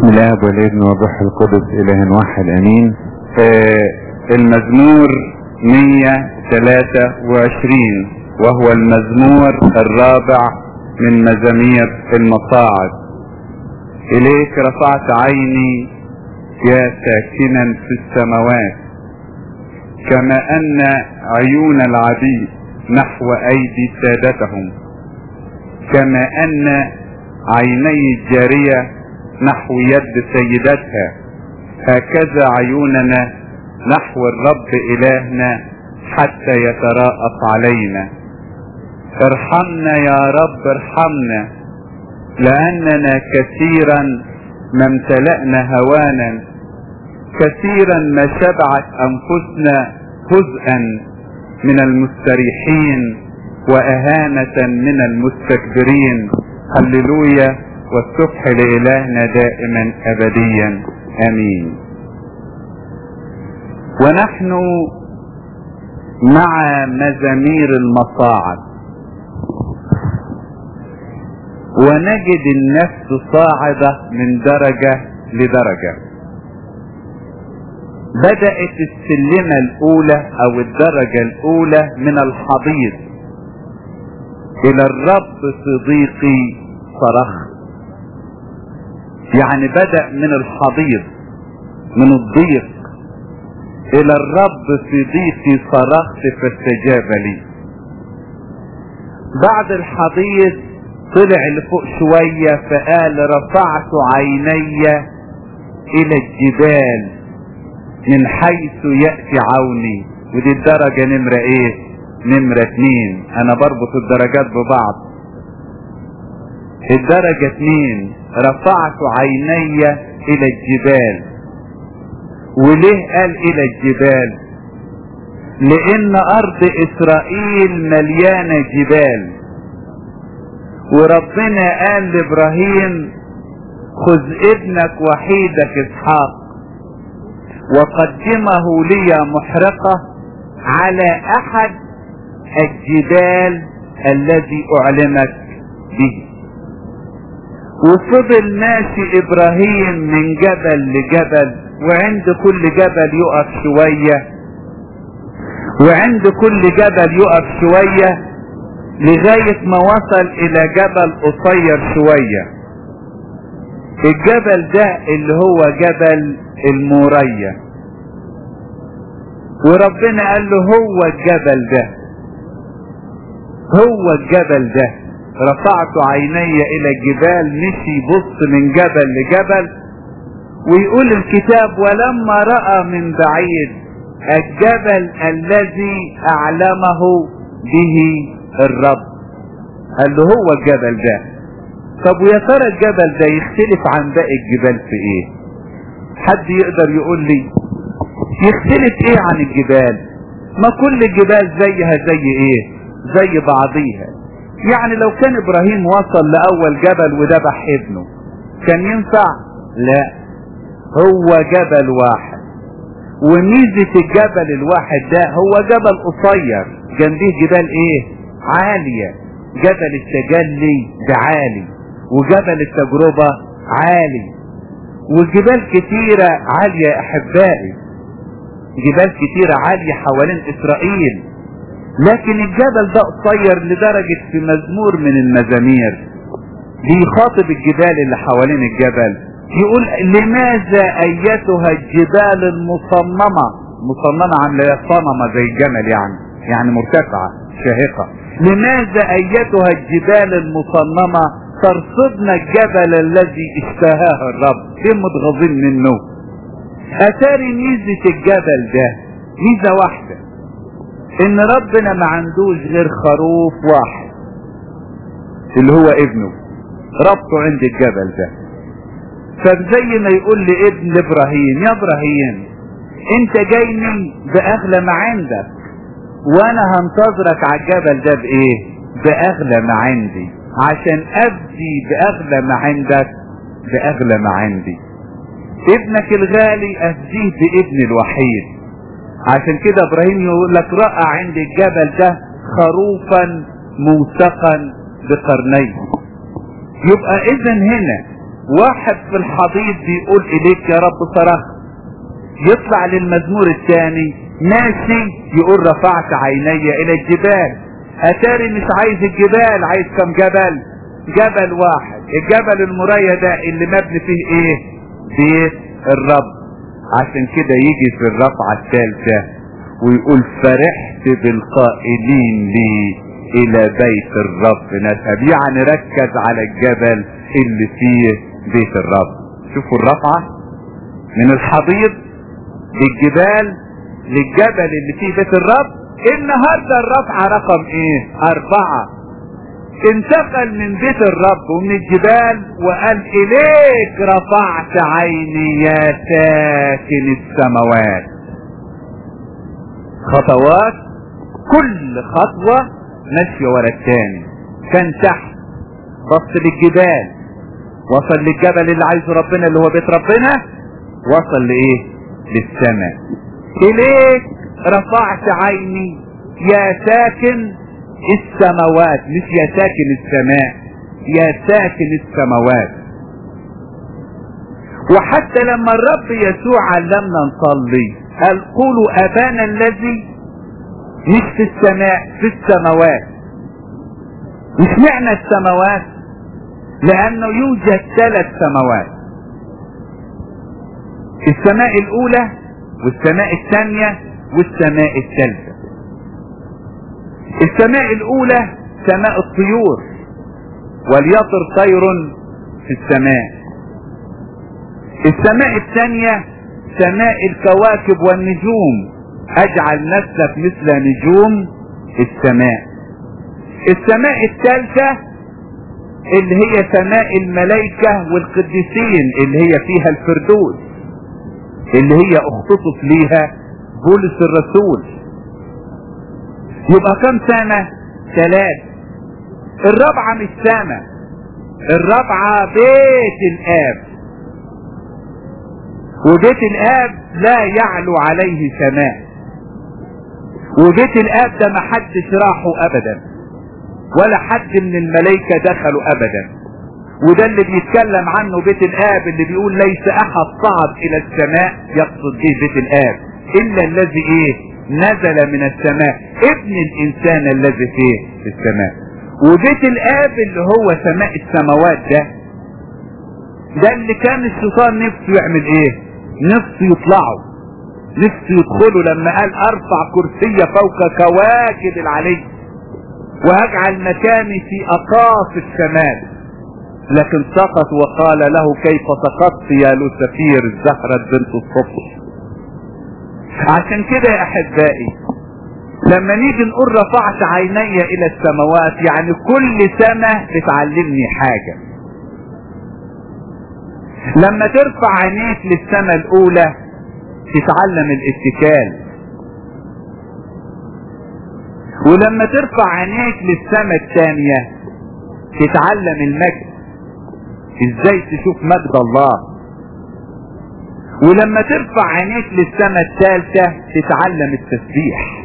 الاب والابن والروح القدس اله واحد امين آه المزمور 123 وهو المزمور الرابع من مزامير المصاعد اليك رفعت عيني يا ساكنا في السماوات كما ان عيون العبيد نحو ايدي سادتهم كما ان عيني الجاريه نحو يد سيدتها هكذا عيوننا نحو الرب إلهنا حتى يتراءف علينا ارحمنا يا رب ارحمنا لأننا كثيرا ما امتلأنا هوانا كثيرا ما شبعت أنفسنا هزءا من المستريحين وأهانة من المستكبرين هللويا والسبح لإلهنا دائما أبديا آمين ونحن مع مزامير المصاعد ونجد النفس صاعدة من درجة لدرجة بدأت السلمة الأولى أو الدرجة الأولى من الحضيض إلى الرب صديقي صرخت يعني بدأ من الحضيض من الضيق الى الرب في ضيقي صرخت فاستجاب لي بعد الحضيض طلع لفوق شوية فقال رفعت عيني الى الجبال من حيث يأتي عوني ودي الدرجة نمرة ايه نمرة اتنين انا بربط الدرجات ببعض الدرجة اتنين رفعت عيني الى الجبال وليه قال الى الجبال لان ارض اسرائيل مليانة جبال وربنا قال لابراهيم خذ ابنك وحيدك اسحاق وقدمه لي محرقة على احد الجبال الذي اعلمك به وفضل ماشي ابراهيم من جبل لجبل وعند كل جبل يقف شوية وعند كل جبل يقف شوية لغاية ما وصل الى جبل قصير شوية الجبل ده اللي هو جبل المورية وربنا قال له هو الجبل ده هو الجبل ده رفعت عيني الى الجبال مشي بص من جبل لجبل ويقول الكتاب ولما رأى من بعيد الجبل الذي اعلمه به الرب قال له هو الجبل ده طب ويا ترى الجبل ده يختلف عن باقي الجبال في ايه حد يقدر يقول لي يختلف ايه عن الجبال ما كل الجبال زيها زي ايه زي بعضيها يعني لو كان ابراهيم وصل لاول جبل وذبح ابنه كان ينفع لا هو جبل واحد وميزة الجبل الواحد ده هو جبل قصير جنبيه جبال ايه عالية جبل التجلي ده عالي وجبل التجربة عالي وجبال كتيرة عالية يا احبائي جبال كتيرة عالية حوالين اسرائيل لكن الجبل ده قصير لدرجة في مزمور من المزامير بيخاطب الجبال اللي حوالين الجبل يقول لماذا ايتها الجبال المصممة مصممة عاملة صنمة زي الجمل يعني يعني مرتفعة شاهقة لماذا ايتها الجبال المصممة ترصدنا الجبل الذي اشتهاه الرب ليه متغاظين منه اتاري ميزة الجبل ده ميزة واحدة ان ربنا ما عندوش غير خروف واحد اللي هو ابنه ربطه عند الجبل ده فزي ما يقول لابن ابراهيم يا ابراهيم انت جايني باغلى ما عندك وانا هنتظرك على الجبل ده بايه باغلى ما عندي عشان ابدي باغلى ما عندك باغلى ما عندي ابنك الغالي افديه بابن الوحيد عشان كده ابراهيم يقول لك رأى عند الجبل ده خروفا موثقا بقرنيه يبقى اذا هنا واحد في الحضيض بيقول اليك يا رب صرخ يطلع للمزمور الثاني ماشي يقول رفعت عيني الى الجبال اتاري مش عايز الجبال عايز كم جبل جبل واحد الجبل المريا ده اللي مبني فيه ايه بيت الرب عشان كده يجي في الرفعة الثالثة ويقول فرحت بالقائلين لي الى بيت الرب نذهب يعني ركز على الجبل اللي فيه بيت الرب شوفوا الرفعة من الحضيض للجبال للجبل اللي فيه بيت الرب النهاردة الرفعة رقم ايه اربعة انتقل من بيت الرب ومن الجبال وقال اليك رفعت عيني يا ساكن السماوات خطوات كل خطوة ماشية ورا التاني كان تحت بص للجبال وصل للجبل اللي عايزه ربنا اللي هو بيت ربنا وصل لايه للسماء اليك رفعت عيني يا ساكن السماوات مش يا ساكن السماء يا ساكن السماوات وحتى لما الرب يسوع علمنا نصلي قال قولوا ابانا الذي مش في السماء في السماوات مش معنى السماوات لانه يوجد ثلاث سماوات السماء الاولى والسماء الثانية والسماء الثالثة السماء الاولى سماء الطيور وليطر طير في السماء السماء الثانية سماء الكواكب والنجوم اجعل نفسك مثل نجوم السماء السماء الثالثة اللي هي سماء الملائكة والقديسين اللي هي فيها الفردوس اللي هي اختصص ليها بولس الرسول يبقى كم سنة ثلاث الرابعة مش سنة الرابعة بيت الاب وبيت الاب لا يعلو عليه سماء وبيت الاب ده محدش راحه ابدا ولا حد من الملائكة دخلوا ابدا وده اللي بيتكلم عنه بيت الاب اللي بيقول ليس احد صعد الى السماء يقصد به بيت الاب الا الذي ايه نزل من السماء ابن الانسان الذي فيه في السماء وبيت الاب اللي هو سماء السماوات ده ده اللي كان الشيطان نفسه يعمل ايه نفسه يطلعه نفسه يدخله لما قال ارفع كرسي فوق كواكب العلي وهجعل مكاني في اقاصي الشمال لكن سقط وقال له كيف سقطت يا لوسفير زهرة بنت الصبح عشان كده يا احبائي لما نيجي نقول رفعت عيني الى السماوات يعني كل سماء بتعلمني حاجة لما ترفع عينيك للسماء الاولى تتعلم الاتكال ولما ترفع عينيك للسماء الثانية تتعلم المجد ازاي تشوف مجد الله ولما ترفع عينيك للسماء الثالثة تتعلم التسبيح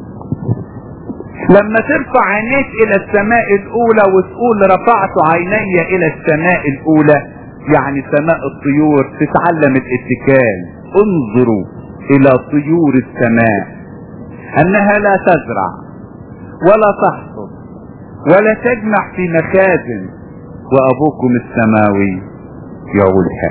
لما ترفع عينيك الى السماء الاولى وتقول رفعت عيني الى السماء الاولى يعني سماء الطيور تتعلم الاتكال انظروا الى طيور السماء انها لا تزرع ولا تحصد ولا تجمع في مخازن وابوكم السماوي يعولها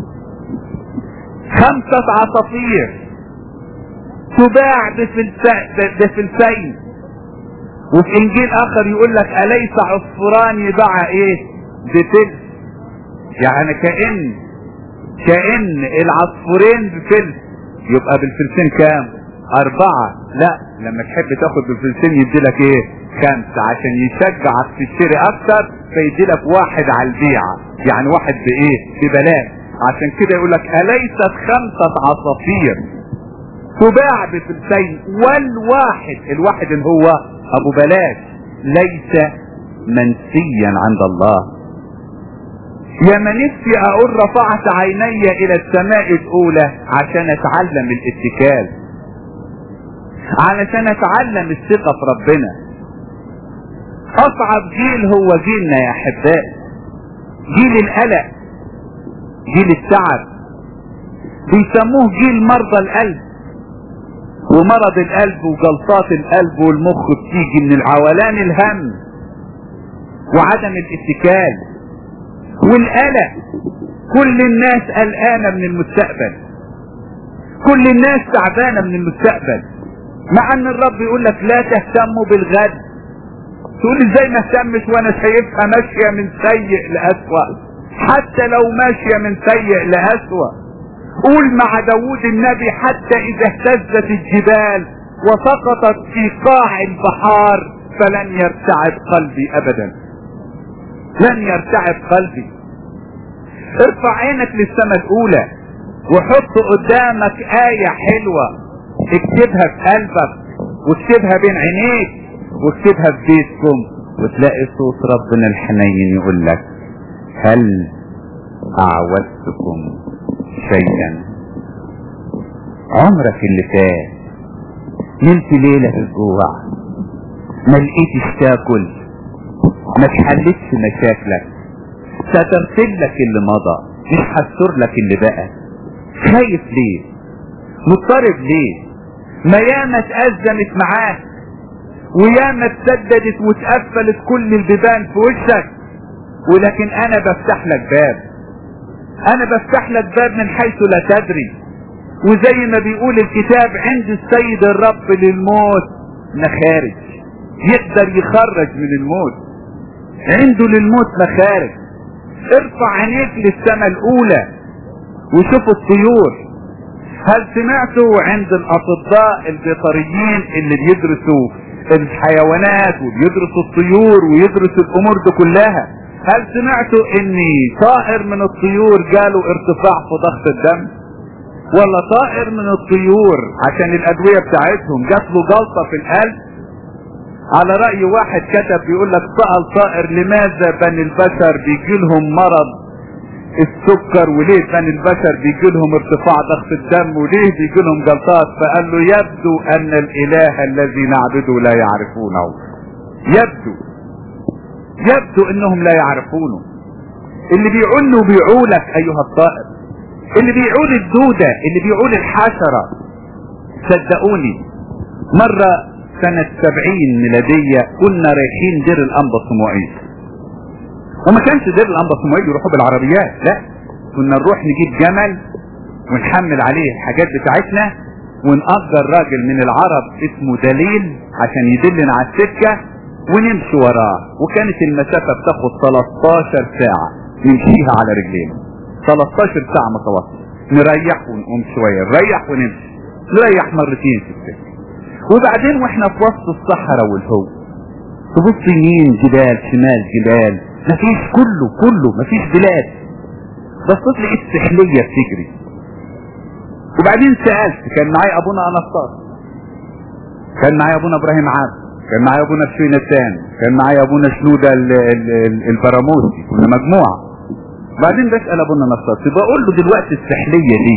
خمسة عصافير تباع بفلسين وفي انجيل اخر يقول لك اليس عصفوران يباع ايه بفلس يعني كأن كأن العصفورين بفلس يبقى بالفلسين كام اربعة لا لما تحب تاخد بالفلسين يدي لك ايه خمسة عشان يشجعك تشتري اكتر فيدي لك واحد على البيعة يعني واحد بايه ببلاش عشان كده يقول لك اليست خمسة عصافير تباع بفلسين والواحد الواحد اللي هو ابو بلاش ليس منسيا عند الله يا ما نفسي اقول رفعت عيني الى السماء الاولى عشان اتعلم الاتكال علشان اتعلم الثقة في ربنا اصعب جيل هو جيلنا يا احبائي جيل القلق جيل التعب بيسموه جيل مرضى القلب ومرض القلب وجلطات القلب والمخ بتيجي من العولان الهم وعدم الاتكال والقلق كل الناس قلقانه من المستقبل كل الناس تعبانه من المستقبل مع ان الرب يقول لك لا تهتموا بالغد تقول ازاي ما اهتمش وانا شايفها ماشيه من سيء لاسوأ حتى لو ماشيه من سيء لاسوأ قول مع داوود النبي حتى اذا اهتزت الجبال وسقطت في قاع البحار فلن يرتعب قلبي ابدا لن يرتعب قلبي ارفع عينك للسماء الاولى وحط قدامك آية حلوة اكتبها في قلبك واكتبها بين عينيك واكتبها في بيتكم وتلاقي صوت ربنا الحنين يقول لك هل اعوزتكم شيئا عمرك اللي فات نمت ليلة في الجوع ما لقيتش تاكل ما تحلتش مشاكلك سترت لك اللي مضى مش هستر لك اللي بقى خايف ليه مضطرب ليه ما ياما اتأزمت معاك وياما اتسددت واتقفلت كل البيبان في وشك ولكن انا بفتح لك باب انا بفتح لك باب من حيث لا تدري وزي ما بيقول الكتاب عند السيد الرب للموت مخارج يقدر يخرج من الموت عنده للموت مخارج ارفع عينيك للسماء الاولى وشوفوا الطيور هل سمعتوا عند الاطباء البيطريين اللي بيدرسوا الحيوانات وبيدرسوا الطيور ويدرسوا الامور دي كلها هل سمعتوا ان طائر من الطيور جاله ارتفاع في ضغط الدم ولا طائر من الطيور عشان الادوية بتاعتهم جات له جلطة في القلب على رأي واحد كتب بيقول لك سأل طائر لماذا بني البشر بيجي لهم مرض السكر وليه بني البشر بيجي لهم ارتفاع ضغط الدم وليه بيجي لهم جلطات فقال له يبدو ان الاله الذي نعبده لا يعرفونه يبدو يبدو انهم لا يعرفونه اللي بيعونه بيعولك ايها الطائر اللي بيعول الدودة اللي بيعول الحشرة صدقوني مرة سنة سبعين ميلادية كنا رايحين دير الأنبا صموئيل وما كانش دير الأنبا صموئيل يروحوا بالعربيات لا كنا نروح نجيب جمل ونحمل عليه الحاجات بتاعتنا ونأجر راجل من العرب اسمه دليل عشان يدلنا على السكة ونمشي وراه وكانت المسافة بتاخد 13 ساعة نمشيها على رجلينا 13 ساعة متواصل نريح ونقوم شوية نريح ونمشي نريح مرتين في السكة وبعدين واحنا في وسط الصحراء والهو تبص يمين جبال شمال جبال مفيش كله كله مفيش بلاد بصيت لقيت سحلية بتجري وبعدين سألت كان معايا ابونا انسطاس كان معايا ابونا ابراهيم عبد كان معايا ابونا شوينتان كان معايا ابونا شنودة البراموسي كنا مجموعة بعدين بسأل ابونا نصاصي بقول له دلوقتي السحلية دي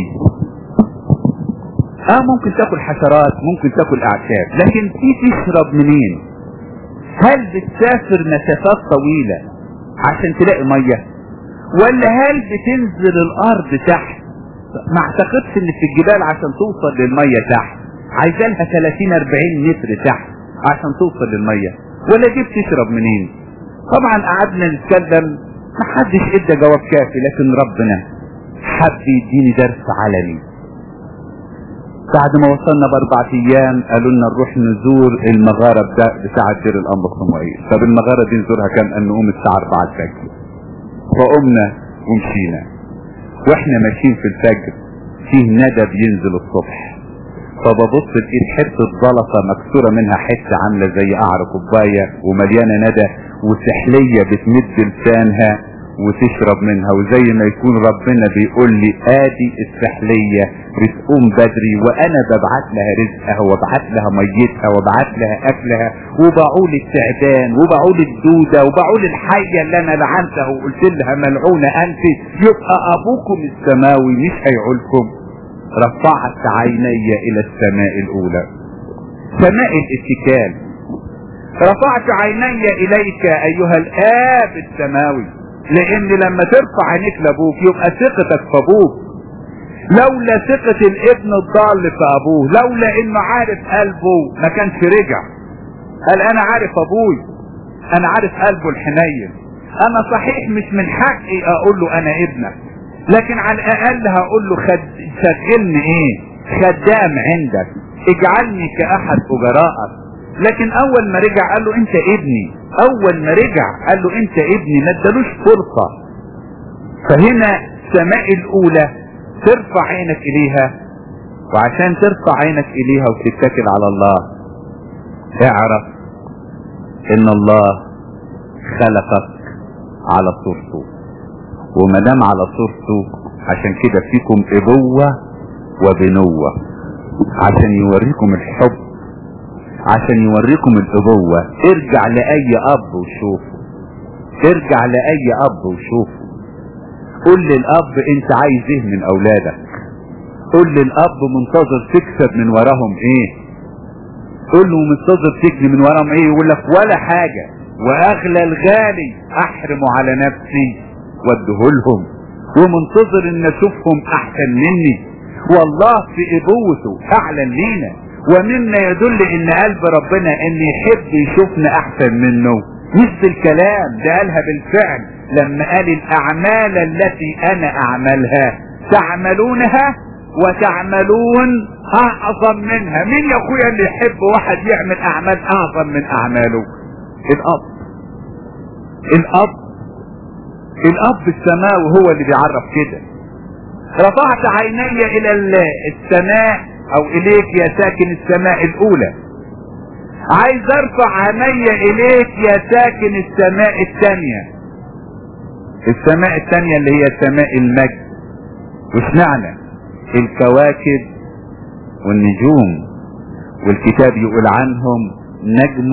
اه ممكن تاكل حشرات ممكن تاكل اعشاب لكن في تشرب منين هل بتسافر مسافات طويلة عشان تلاقي مية ولا هل بتنزل الارض تحت ما اعتقدش ان في الجبال عشان توصل للمية تحت عايزة لها 30 40 متر تحت عشان توصل للمية ولا دي بتشرب منين طبعا قعدنا نتكلم ما حدش ادى جواب كافي لكن ربنا حب يديني درس علني بعد ما وصلنا باربع ايام قالوا لنا نروح نزور المغاره بتاع بتاعه دير الانبا الصموئيل طب المغاره دي نزورها كام ان نقوم الساعه 4 الفجر فقمنا ومشينا واحنا ماشيين في الفجر فيه ندى بينزل الصبح فببص لقيت حته زلطه مكسوره منها حته عامله زي قعر كوبايه ومليانه ندى وسحليه بتمد لسانها وتشرب منها وزي ما يكون ربنا بيقول لي ادي السحلية بتقوم بدري وانا ببعت لها رزقها وببعت لها ميتها وببعت لها اكلها وبعول التعبان وبعول الدودة وبعول الحية اللي انا لعنتها وقلت لها ملعونة انت يبقى ابوكم السماوي مش هيعولكم رفعت عيني الى السماء الاولى سماء الاتكال رفعت عيني اليك ايها الاب السماوي لان لما ترفع عينيك لابوك يبقى ثقتك في ابوك لولا ثقة الابن الضال في ابوه لولا انه عارف قلبه ما كانش رجع قال انا عارف ابوي انا عارف قلبه الحنين انا صحيح مش من حقي اقول له انا ابنك لكن على الاقل هقول له خد شغلني ايه خدام عندك اجعلني كاحد اجرائك لكن اول ما رجع قال له انت ابني اول ما رجع قال له انت ابني ما ادالوش فرصة فهنا السماء الاولى ترفع عينك اليها وعشان ترفع عينك اليها وتتكل على الله اعرف ان الله خلقك على صورته وما دام على صورته عشان كده فيكم ابوة وبنوة عشان يوريكم الحب عشان يوريكم الابوة ارجع لأي اب وشوفه ارجع لأي اب وشوفه قول للاب انت عايز ايه من اولادك قول للاب منتظر تكسب من وراهم ايه قول له منتظر تجني من وراهم ايه يقول لك ولا حاجة واغلى الغالي احرمه على نفسي وادهولهم ومنتظر ان اشوفهم احسن مني والله في ابوته اعلن لينا ومما يدل ان قلب ربنا ان يحب يشوفنا احسن منه مش بالكلام ده قالها بالفعل لما قال الاعمال التي انا اعملها تعملونها وتعملون اعظم منها مين يا اخويا اللي يحب واحد يعمل اعمال اعظم من اعماله الاب الاب الاب السماوي هو اللي بيعرف كده رفعت عيني الى السماء او اليك يا ساكن السماء الاولى عايز ارفع عيني اليك يا ساكن السماء الثانية السماء الثانية اللي هي سماء المجد وش معنى الكواكب والنجوم والكتاب يقول عنهم نجم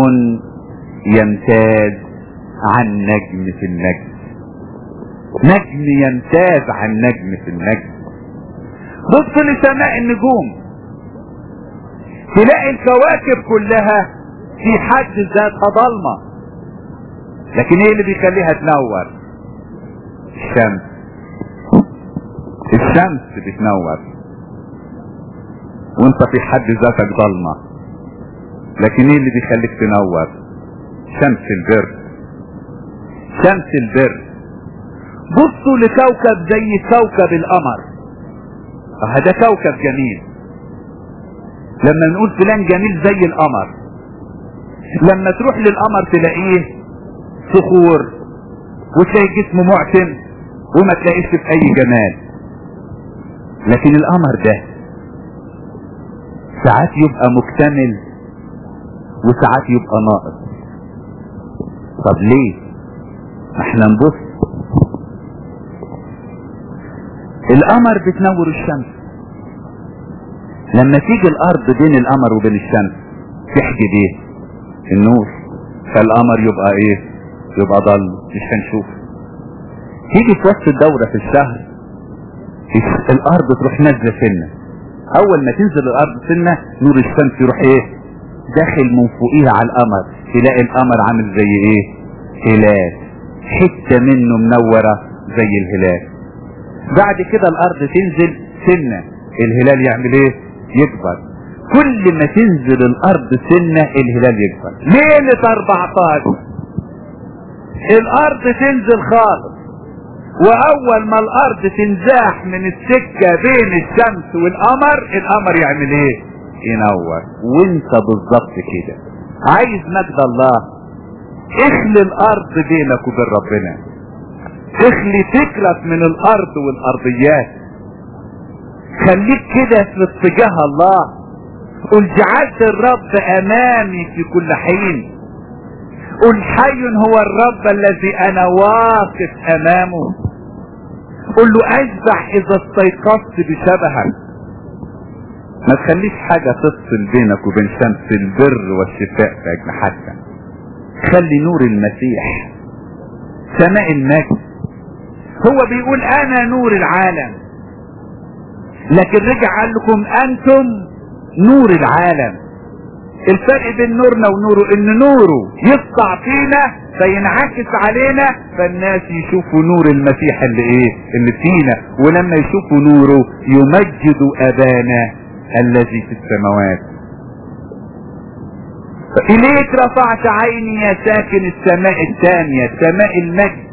يمتاز عن نجم في النجم نجم يمتاز عن نجم في النجم بص لسماء النجوم تلاقي الكواكب كلها في حد ذاتها ضلمة لكن ايه اللي بيخليها تنور الشمس الشمس بتنور وانت في حد ذاتك ضلمة لكن ايه اللي بيخليك تنور شمس البر شمس البر بصوا لكوكب زي كوكب القمر هذا كوكب جميل لما نقول فلان جميل زي القمر لما تروح للقمر تلاقيه صخور وتلاقي جسمه معتم وما تلاقيش في اي جمال لكن القمر ده ساعات يبقى مكتمل وساعات يبقى ناقص طب ليه احنا نبص القمر بتنور الشمس لما تيجي الارض بين القمر وبين الشمس تحجب ايه النور فالقمر يبقى ايه يبقى ضل مش هنشوف تيجي في وسط الدورة في الشهر الارض تروح نازلة سنة اول ما تنزل الارض سنة نور الشمس يروح ايه داخل من فوقيها على القمر تلاقي القمر عامل زي ايه هلال حتة منه منورة زي الهلال بعد كده الارض تنزل سنة الهلال يعمل ايه يكبر كل ما تنزل الارض سنة الهلال يكبر ليلة 14 الارض تنزل خالص واول ما الارض تنزاح من السكة بين الشمس والقمر القمر يعمل ايه ينور وانت بالظبط كده عايز مجد الله اخلي الارض بينك وبين ربنا اخلي فكرك من الارض والارضيات خليك كده في اتجاه الله قل جعلت الرب امامي في كل حين قل حي هو الرب الذي انا واقف امامه قل له اشبع اذا استيقظت بشبهك ما تخليش حاجة تفصل بينك وبين شمس البر والشفاء في اجنحتك خلي نور المسيح سماء المجد هو بيقول انا نور العالم لكن رجع قال لكم انتم نور العالم الفرق بين نورنا ونوره ان نوره يسطع فينا فينعكس علينا فالناس يشوفوا نور المسيح اللي ايه اللي فينا ولما يشوفوا نوره يمجدوا ابانا الذي في السماوات إليك رفعت عيني يا ساكن السماء الثانية سماء المجد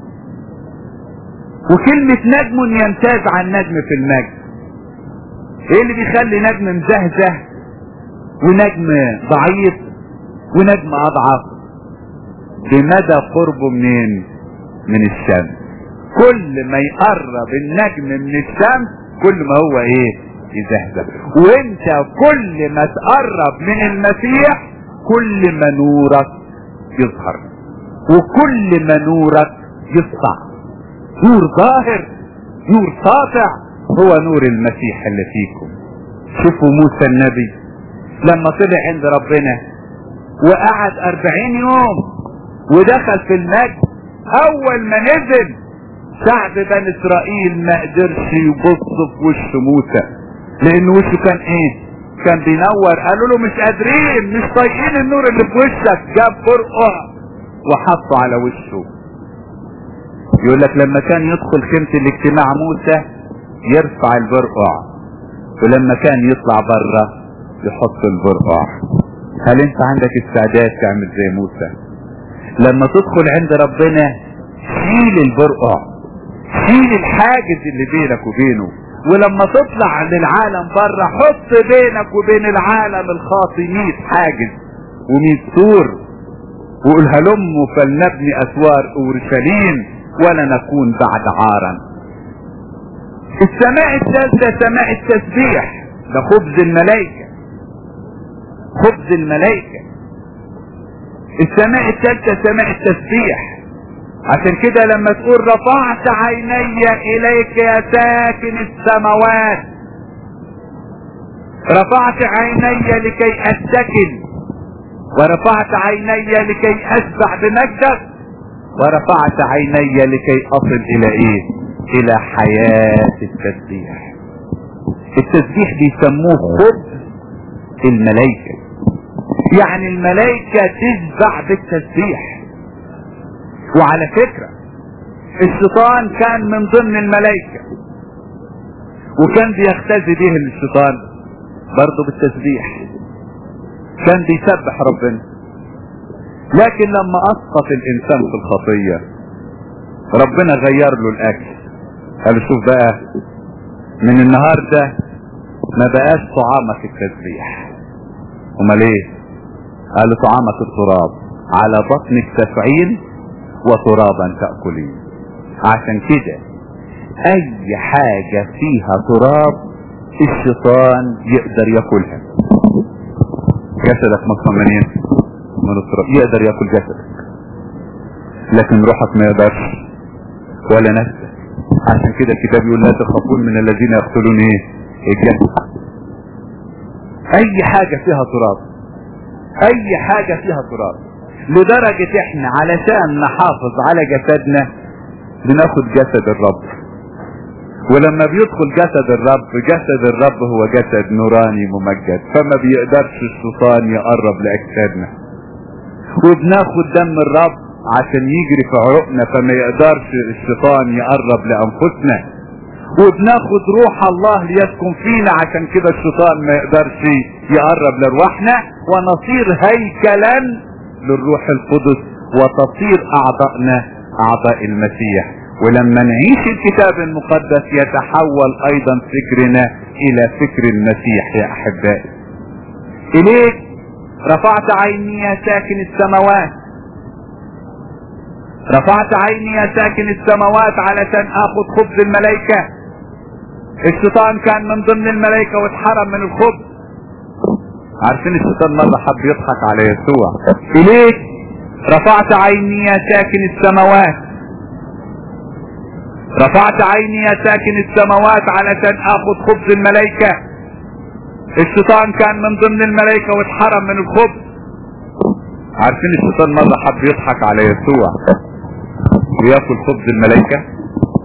وكلمة نجم يمتاز عن نجم في المجد ايه اللي بيخلي نجم مزهزه ونجم ضعيف ونجم اضعف بمدى قربه منين من الشمس كل ما يقرب النجم من الشمس كل ما هو ايه يزهزه وانت كل ما تقرب من المسيح كل ما نورك يظهر وكل ما نورك يسطع نور ظاهر نور ساطع هو نور المسيح اللي فيكم شوفوا موسى النبي لما طلع عند ربنا وقعد أربعين يوم ودخل في المجد اول ما نزل شعب بني اسرائيل ما قدرش يبص في وش موسى لان وشه كان ايه كان بينور قالوا له مش قادرين مش طايقين النور اللي في وشك جاب فرقه وحطه على وشه يقول لك لما كان يدخل خيمة الاجتماع موسى يرفع البرقع ولما كان يطلع بره يحط البرقع هل انت عندك استعداد تعمل زي موسى لما تدخل عند ربنا شيل البرقع شيل الحاجز اللي بينك وبينه ولما تطلع للعالم بره حط بينك وبين العالم الخاطي 100 حاجز و100 سور وقول هلموا فلنبني اسوار اورشليم ولا نكون بعد عارا السماء الثالثة سماء التسبيح ده خبز الملائكة خبز الملائكة السماء الثالثة سماء التسبيح عشان كده لما تقول رفعت عيني اليك يا ساكن السماوات رفعت عيني لكي اتكل ورفعت عيني لكي اشبع بمجدك ورفعت عيني لكي اصل الى ايه الى حياة التسبيح التسبيح بيسموه خبز الملائكة يعني الملائكة تشبع بالتسبيح وعلى فكرة الشيطان كان من ضمن الملائكة وكان بيختزي به الشيطان برضه بالتسبيح كان بيسبح ربنا لكن لما اسقط الانسان في الخطية ربنا غير له الاكل قال شوف بقى من النهاردة ما بقاش طعامك التسبيح امال ايه قال طعامك التراب على بطنك تفعيل وترابا تأكلين عشان كده اي حاجة فيها تراب الشيطان يقدر ياكلها جسدك مصنع منين من التراب يقدر ياكل جسدك لكن روحك ما يقدرش ولا نفسك عشان كده الكتاب يقول لا تخافون من الذين يقتلون ايه الجسد اي حاجة فيها تراب اي حاجة فيها تراب لدرجة احنا علشان نحافظ على جسدنا بناخد جسد الرب ولما بيدخل جسد الرب جسد الرب هو جسد نوراني ممجد فما بيقدرش الشيطان يقرب لاجسادنا وبناخد دم الرب عشان يجري في عروقنا فما يقدرش الشيطان يقرب لانفسنا وبناخد روح الله ليسكن فينا عشان كده الشيطان ما يقدرش يقرب لروحنا ونصير هيكلا للروح القدس وتصير اعضائنا اعضاء المسيح ولما نعيش الكتاب المقدس يتحول ايضا فكرنا الى فكر المسيح يا احبائي اليك رفعت عيني يا ساكن السماوات رفعت عيني يا ساكن السماوات علشان اخذ خبز الملائكة الشيطان كان من ضمن الملائكة واتحرم من الخبز عارفين الشيطان مرة حب يضحك على يسوع اليك رفعت عيني يا ساكن السماوات رفعت عيني يا ساكن السماوات علشان اخذ خبز الملائكة الشيطان كان من ضمن الملائكة واتحرم من الخبز عارفين الشيطان مرة حب يضحك على يسوع وياكل خبز الملائكة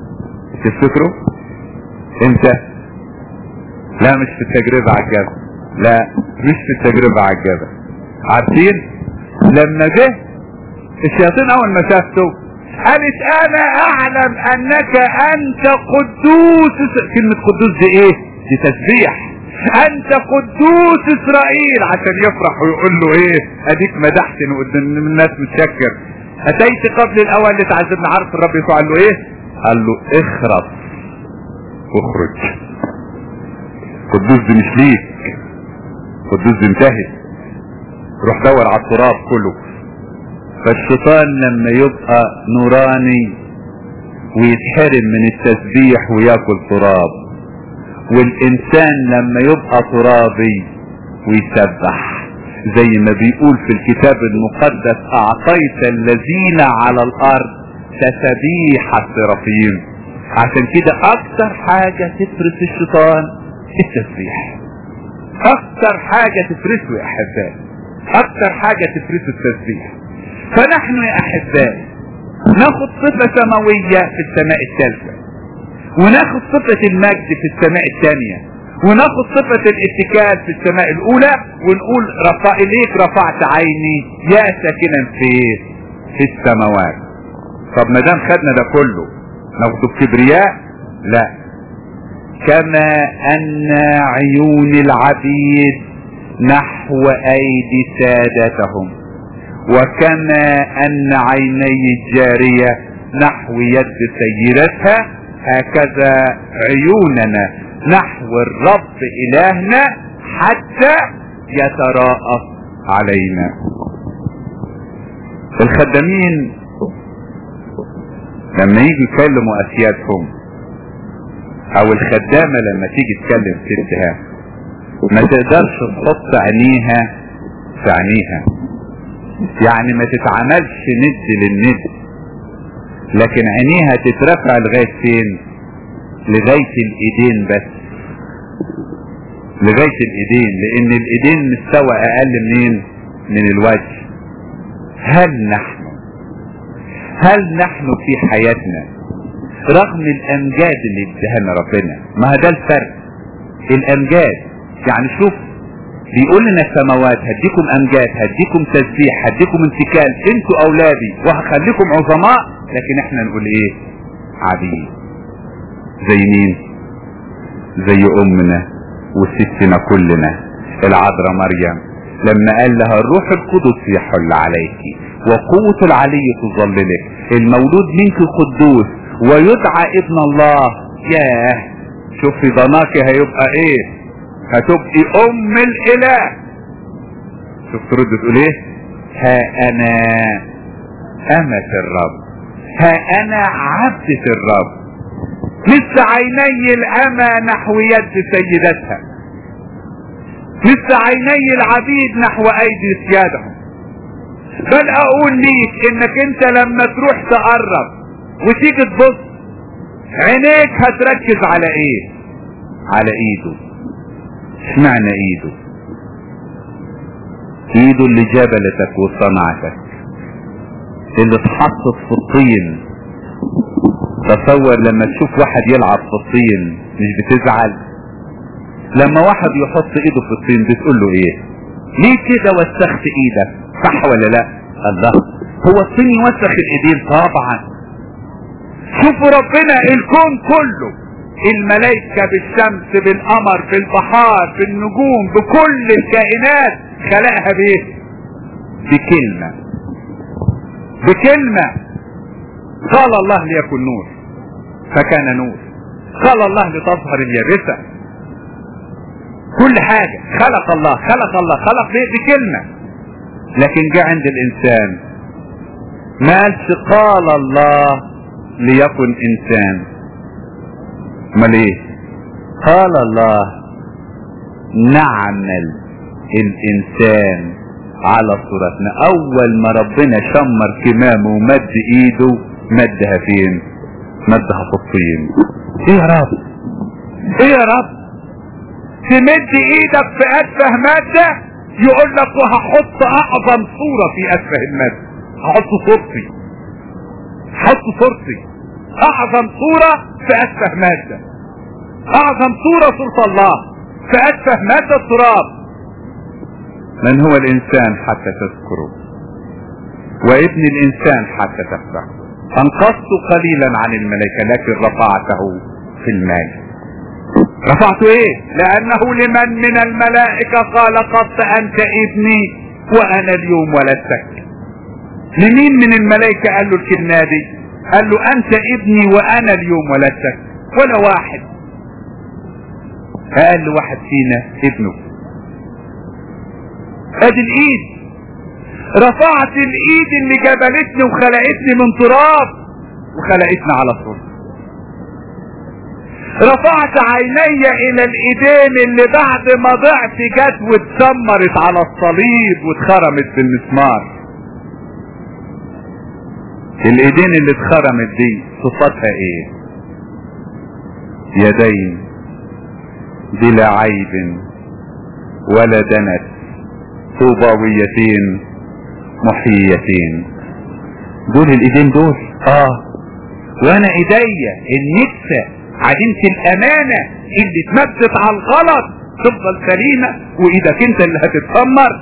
تفتكروا انت لا مش في التجربة على الجبل لا مش في التجربة على الجبل عارفين لما جه الشياطين اول ما شافته قالت انا اعلم انك انت قدوس كلمة قدوس دي ايه دي تسبيح انت قدوس اسرائيل عشان يفرح ويقول له ايه اديك مدحتني قدام الناس متشكر اتيت قبل الاول لتعذبني عارف الرب يسوع قال له ايه قال له اخرب واخرج قدوس دي مش ليك قدوس دي انتهت روح دور على التراب كله فالشيطان لما يبقى نوراني ويتحرم من التسبيح وياكل تراب والانسان لما يبقى ترابي ويسبح زي ما بيقول في الكتاب المقدس اعطيت الذين على الارض تسبيح السرافيم عشان كده اكتر حاجة تفرس الشيطان التسبيح اكتر حاجة تفرسه يا احبائي اكتر حاجة تفرسه التسبيح فنحن يا احبائي ناخد صفة سماوية في السماء الثالثة وناخد صفة المجد في السماء الثانية وناخد صفة الاتكال في السماء الاولى ونقول رفع اليك رفعت عيني يا ساكنا في في السماوات طب ما دام خدنا ده كله ناخده بكبرياء لا كما ان عيون العبيد نحو ايدي سادتهم وكما ان عيني الجارية نحو يد سيدتها هكذا عيوننا نحو الرب الهنا حتى يتراءى علينا الخدامين لما يجي يكلموا اسيادهم او الخدامة لما تيجي تكلم ستها ما تقدرش تحط عينيها في عينيها يعني ما تتعملش ند للند لكن عينيها تترفع لغاية فين لغاية الايدين بس لغاية الايدين لان الايدين مستوى اقل منين من الوجه هل نحن هل نحن في حياتنا رغم الامجاد اللي ادهنا ربنا ما ده الفرق الامجاد يعني شوف بيقول لنا السماوات هديكم امجاد هديكم تسبيح هديكم انتكال انتوا اولادي وهخليكم عظماء لكن احنا نقول ايه عبيد زي مين زي امنا وستنا كلنا العذراء مريم لما قال لها الروح القدس يحل عليك وقوة العلي تظللك المولود منك قدوس ويدعى ابن الله ياه شوفي ضناك هيبقى ايه هتبقي ام الاله شوف ترد تقول ايه ها انا امة الرب ها انا عبدة الرب مثل عيني الامة نحو يد سيدتها مثل عيني العبيد نحو ايدي سيادهم بل اقول ليك انك انت لما تروح تقرب وتيجي تبص عينيك هتركز على ايه على ايده اشمعنى ايده ايده اللي جبلتك وصنعتك اللي اتحطت في الطين تصور لما تشوف واحد يلعب في الطين مش بتزعل لما واحد يحط ايده في الطين بتقول له ايه ليه كده وسخت ايدك صح ولا لا الله هو الطين يوسخ الايدين طبعا شوفوا ربنا الكون كله الملائكة بالشمس بالقمر بالبحار بالنجوم بكل الكائنات خلقها بايه بكلمة بكلمة قال الله ليكن نور فكان نور قال الله لتظهر اليابسة كل حاجة خلق الله خلق الله خلق ليه بكلمة لكن جاء عند الانسان ما قالش قال الله ليكن انسان امال ايه قال الله نعمل الانسان على صورتنا اول ما ربنا شمر كمامه ومد ايده مدها فين مدها في الطين ايه يا رب ايه يا رب تمد ايدك في اتفه مادة يقول لك وهحط اعظم صورة في اتفه المادة هحط صورتي هحط صورتي اعظم صورة في اتفه مادة اعظم صورة صورة الله في اتفه مادة التراب من هو الانسان حتى تذكره وابن الانسان حتى تفرح انقصت قليلا عن الملائكة لكن رفعته في المال رفعته ايه لانه لمن من الملائكة قال قط انت ابني وانا اليوم ولدتك لمين من الملائكة قال له الكلمة دي قال له انت ابني وانا اليوم ولدتك ولا واحد اقل واحد فينا ابنه ادي الايد رفعت الايد اللي جبلتني وخلقتني من تراب وخلقتني على صوت رفعت عيني الى الايدين اللي بعد ما ضعت جت واتسمرت على الصليب واتخرمت بالمسمار الايدين اللي اتخرمت دي صفتها ايه يدين بلا عيب ولا دنس طوباويتين محييتين دول الايدين دول اه وانا ايديا النكسة عديمة الامانة اللي اتمدت على الغلط تفضل سليمة وايدك انت اللي هتتدمر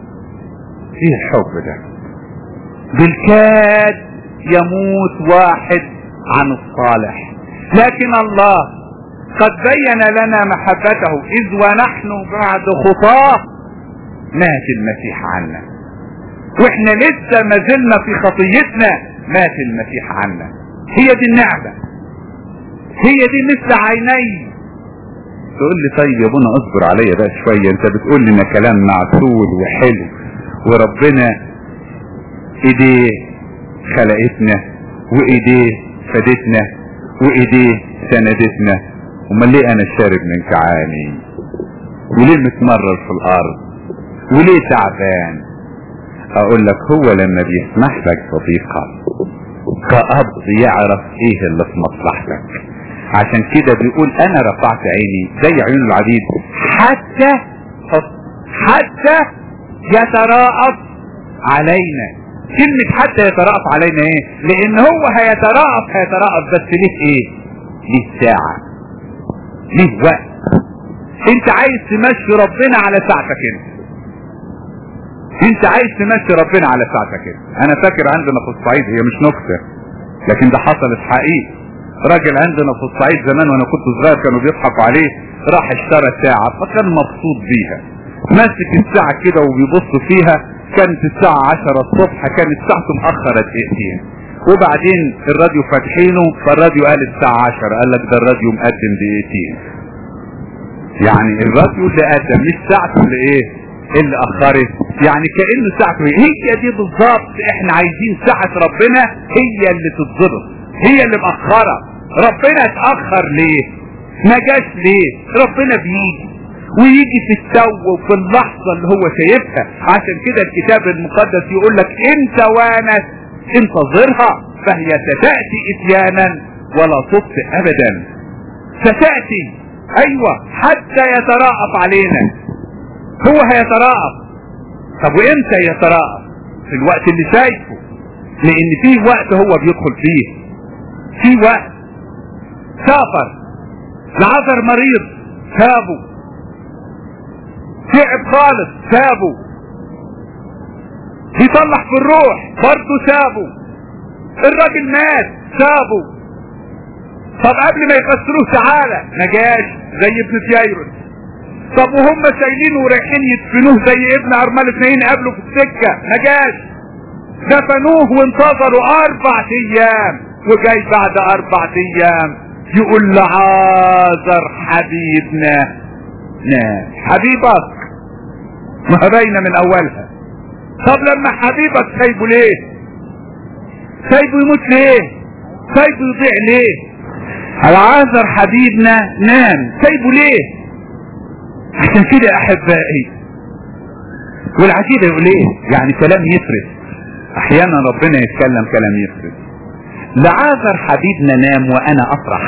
ايه الحب ده بالكاد يموت واحد عن الصالح لكن الله قد بين لنا محبته اذ ونحن بعد خطاه مات المسيح عنا واحنا لسه ما زلنا في خطيتنا مات المسيح عنا هي دي النعمة هي دي مثل عيني تقول لي طيب يا ابونا اصبر عليا بقى شوية انت بتقول لنا كلام معسول وحلو وربنا ايديه خلقتنا وايديه فادتنا وايديه سندتنا امال ليه انا شارب من كعاني وليه متمرر في الارض وليه تعبان اقول لك هو لما بيسمح لك صديقة كأب يعرف ايه اللي في مصلحتك عشان كده بيقول انا رفعت عيني زي عيون العبيد حتى حتى يتراءف علينا كلمة حتى يتراءف علينا ايه لان هو هيتراءف هيتراءف بس ليه ايه ليه ساعة ليه وقت انت عايز تمشي ربنا على ساعتك انت انت عايز تمشي ربنا على ساعتك انت انا فاكر عندنا في الصعيد هي مش نكتة لكن ده حصلت حقيقي راجل عندنا في الصعيد زمان وانا كنت صغير كانوا بيضحكوا عليه راح اشترى ساعة فكان مبسوط بيها ماسك الساعة كده وبيبص فيها كانت الساعة عشرة الصبح كانت ساعته مأخرة دقيقتين وبعدين الراديو فاتحينه فالراديو قال الساعة عشرة قال لك ده الراديو مقدم دقيقتين يعني الراديو اللي قدم مش ساعته اللي ايه اللي اخرت يعني كأنه ساعته هي دي بالظبط احنا عايزين ساعة ربنا هي اللي تتظبط هي اللي مأخرة ربنا اتأخر ليه ما جاش ليه ربنا بيجي ويجي في التو وفي اللحظة اللي هو شايفها عشان كده الكتاب المقدس يقول لك انت وانت انتظرها فهي ستأتي اتيانا ولا تبطئ ابدا ستأتي ايوه حتى يتراءف علينا هو هيتراءف طب وامتى يتراءف في الوقت اللي شايفه لان في وقت هو بيدخل فيه في وقت سافر العذر مريض سابه تعب خالص سابه يطلع في الروح برضه سابه الراجل مات سابه طب قبل ما يفسروه تعالى ما جاش زي ابن سيايرس طب وهم شايلينه ورايحين يدفنوه زي ابن ارمال اثنين قبله في السكه ما جاش دفنوه وانتظروا اربع ايام وجاي بعد اربع ايام يقول لعازر حبيبنا نام حبيبك ما باينه من اولها طب لما حبيبك سايبه ليه سايبه يموت ليه سايبه يضيع ليه العازر حبيبنا نام سايبه ليه عشان كده يا احبائي والعجيب يقول ايه يعني كلام يفرس احيانا ربنا يتكلم كلام يفرس لعازر حبيبنا نام وانا افرح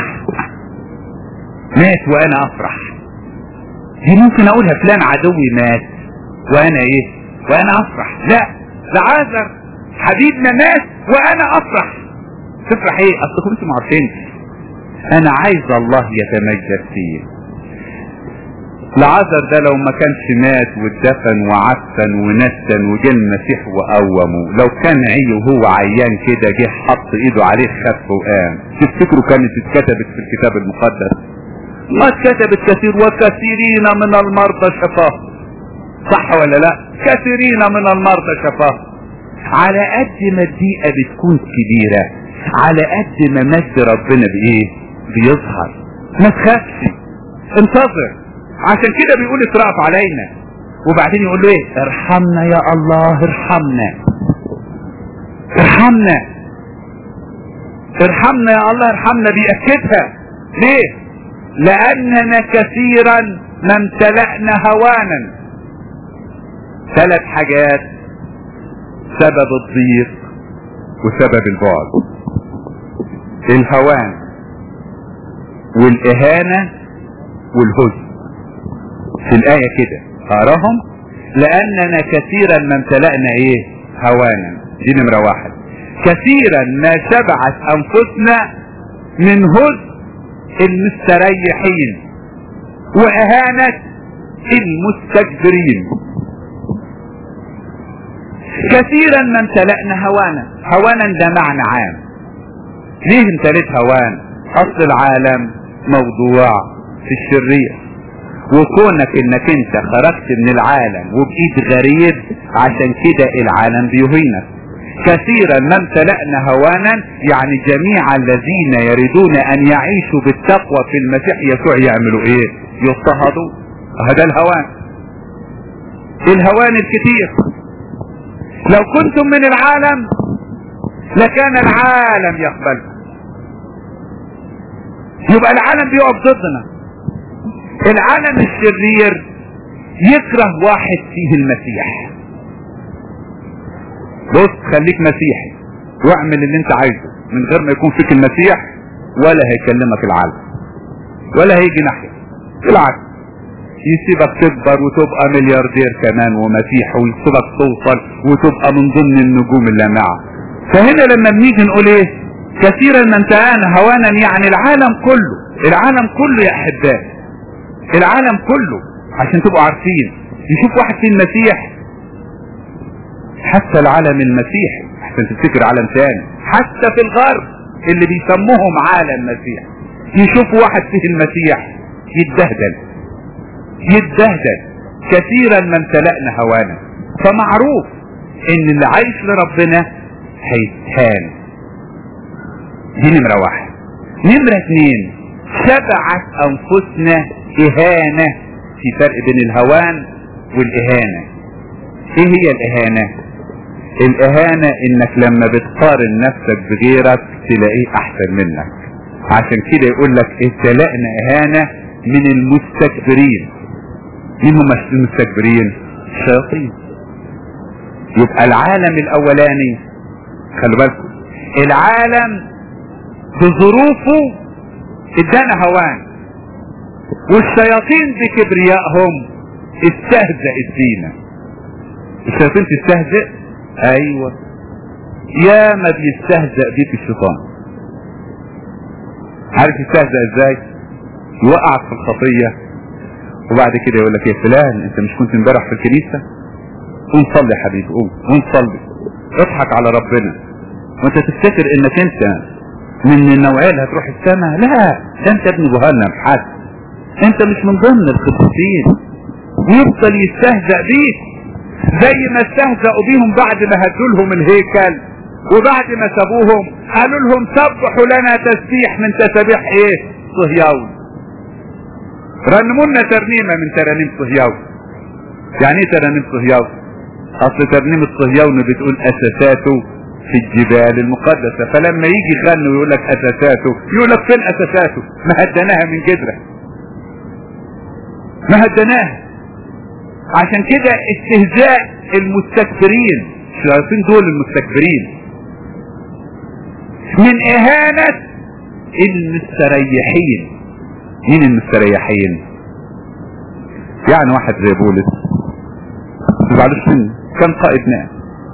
مات وانا افرح دي ممكن اقولها فلان عدوي مات وانا ايه وانا افرح لا لعازر حبيبنا مات وانا افرح تفرح ايه اصلكم انتم عارفين انا عايز الله يتمجد فيه العذر ده لو ما كانش مات واتدفن وعفن ونسن وجه المسيح وقومه لو كان عي وهو عيان كده جه حط ايده عليه خف وقام تفتكروا كانت اتكتبت في الكتاب المقدس ما اتكتبت كثير وكثيرين من المرضى شفاه صح ولا لا كثيرين من المرضى شفاه على قد ما الدقيقة بتكون كبيرة على قد ما مجد ربنا بايه بيظهر ما تخافش انتظر عشان كده بيقول اترأف علينا وبعدين يقول له ايه ارحمنا يا الله ارحمنا ارحمنا ارحمنا يا الله ارحمنا بيأكدها ليه لأننا كثيرا ما امتلأنا هوانا ثلاث حاجات سبب الضيق وسبب البعد الهوان والإهانة والهزن في الآية كده قارهم لأننا كثيرا ما امتلأنا ايه هوانا دي نمرة واحد كثيرا ما شبعت أنفسنا من هزن المستريحين وإهانة المستكبرين كثيرا ما امتلأنا هوانا هوانا ده معنى عام ليه امتليت هوان اصل العالم موضوع في الشرير وكونك انك انت خرجت من العالم وبقيت غريب عشان كده العالم بيهينك كثيرا ما امتلأنا هوانا يعني جميع الذين يريدون ان يعيشوا بالتقوى في المسيح يسوع يعملوا ايه يضطهدوا هذا الهوان الهوان الكثير لو كنتم من العالم لكان العالم يقبلكم يبقى العالم بيقف ضدنا العالم الشرير يكره واحد فيه المسيح بص خليك مسيحي واعمل اللي انت عايزه من غير ما يكون فيك المسيح ولا هيكلمك العالم ولا هيجي ناحية بالعكس يسيبك تكبر وتبقى ملياردير كمان ومسيحي ويسيبك توصل وتبقى من ضمن النجوم اللامعة فهنا لما بنيجي نقول ايه كثيرا ما انتهانا هوانا يعني العالم كله العالم كله يا احبائي العالم كله عشان تبقوا عارفين يشوف واحد في المسيح حتى العالم المسيحي عشان تفتكر عالم ثاني حتى في الغرب اللي بيسموهم عالم مسيح يشوف واحد فيه المسيح يتبهدل يتبهدل كثيرا ما امتلأنا هوانا فمعروف ان اللي عايش لربنا هيتهان دي نمرة واحد نمرة اتنين شبعت انفسنا اهانة في فرق بين الهوان والاهانة ايه هي الاهانة الاهانة انك لما بتقارن نفسك بغيرك تلاقيه احسن منك عشان كده يقول لك ابتلأنا اهانة من المستكبرين مين هم المستكبرين الشياطين يبقى العالم الاولاني خلوا بالكم العالم بظروفه ادانا هوان والشياطين بكبريائهم استهزأت بينا الشياطين تستهزئ ايوه يا ما بيستهزأ بيك الشيطان عارف يستهزأ ازاي يوقعك في الخطية وبعد كده يقول لك يا فلان انت مش كنت امبارح في الكنيسة قوم صلي يا حبيبي قوم قوم صلي اضحك على ربنا وانت تفتكر انك انت من النوعية اللي هتروح السماء لا ده انت ابن جهنم حد انت مش من ضمن القديسين ويفضل يستهزأ بيك زي ما استهزأوا بيهم بعد ما هدوا لهم الهيكل وبعد ما سابوهم قالوا لهم سبحوا لنا تسبيح من تسابيح ايه صهيون رنموا لنا ترنيمة من ترانيم صهيون يعني ايه ترانيم صهيون اصل ترنيمة صهيون بتقول اساساته في الجبال المقدسة فلما يجي يغني ويقول لك اساساته يقول لك فين اساساته ما هدناها من جدرة ما هدناها عشان كده استهزاء المستكبرين الشياطين دول المستكبرين من اهانة المستريحين مين المستريحين يعني واحد زي بولس معلش كان قائد ناس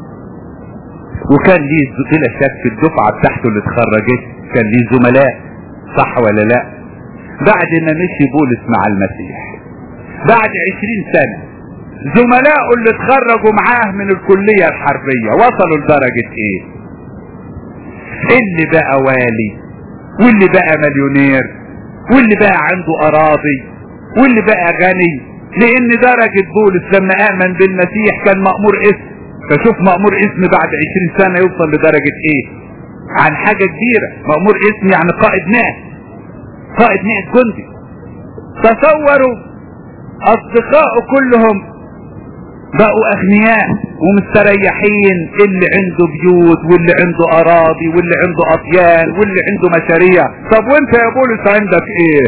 وكان ليه بلا شك الدفعة بتاعته اللي اتخرجت كان ليه زملاء صح ولا لا بعد ما مشي بولس مع المسيح بعد عشرين سنة زملائه اللي اتخرجوا معاه من الكلية الحربية وصلوا لدرجة ايه اللي بقى والي واللي بقى مليونير واللي بقى عنده اراضي واللي بقى غني لان درجة بولس لما امن بالمسيح كان مأمور اسم فشوف مأمور اسم بعد عشرين سنة يوصل لدرجة ايه عن حاجة كبيرة مأمور اسم يعني قائد ناس قائد ناس جندي تصوروا اصدقائه كلهم بقوا اغنياء ومستريحين اللي عنده بيوت واللي عنده اراضي واللي عنده اطيان واللي عنده مشاريع طب وانت يا بولس عندك ايه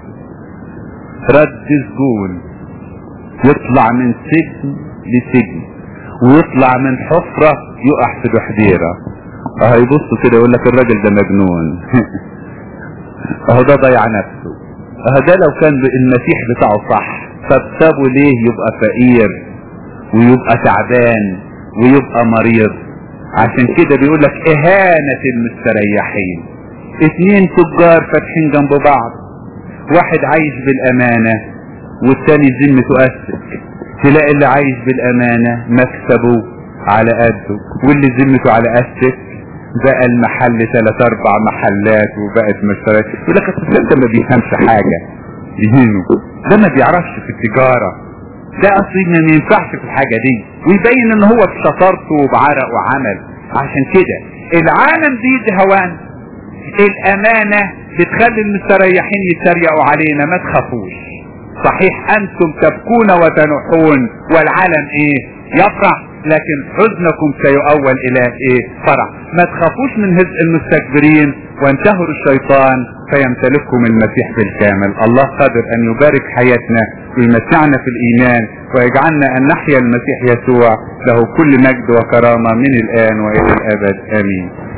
رد سجون يطلع من سجن لسجن ويطلع من حفرة يقع في بحديرة اه يبصوا كده يقول لك الراجل ده مجنون اهو ده ضيع نفسه اه ده لو كان المسيح بتاعه صح طب سابه ليه يبقى فقير ويبقى تعبان ويبقى مريض عشان كده بيقول لك اهانة المستريحين اتنين تجار فاتحين جنب بعض واحد عايش بالامانة والتاني ذمته اسك تلاقي اللي عايش بالامانة مكسبه على قده واللي ذمته على اسك بقى المحل ثلاث اربع محلات وبقت مشتريات يقول لك اصل انت ما بيفهمش حاجة يهينه ده ما بيعرفش في التجارة ده اصلي ما ينفعش في الحاجة دي ويبين ان هو بشطارته وبعرق وعمل عشان كده العالم بيد هوان الامانة بتخلي المستريحين يتريقوا علينا ما تخافوش صحيح انتم تبكون وتنحون والعالم ايه يفرح لكن حزنكم سيؤول الى ايه فرح ما تخافوش من هزء المستكبرين وانتهر الشيطان فيمتلككم المسيح بالكامل الله قادر ان يبارك حياتنا ويمتعنا في الايمان ويجعلنا ان نحيا المسيح يسوع له كل مجد وكرامة من الان والى الابد امين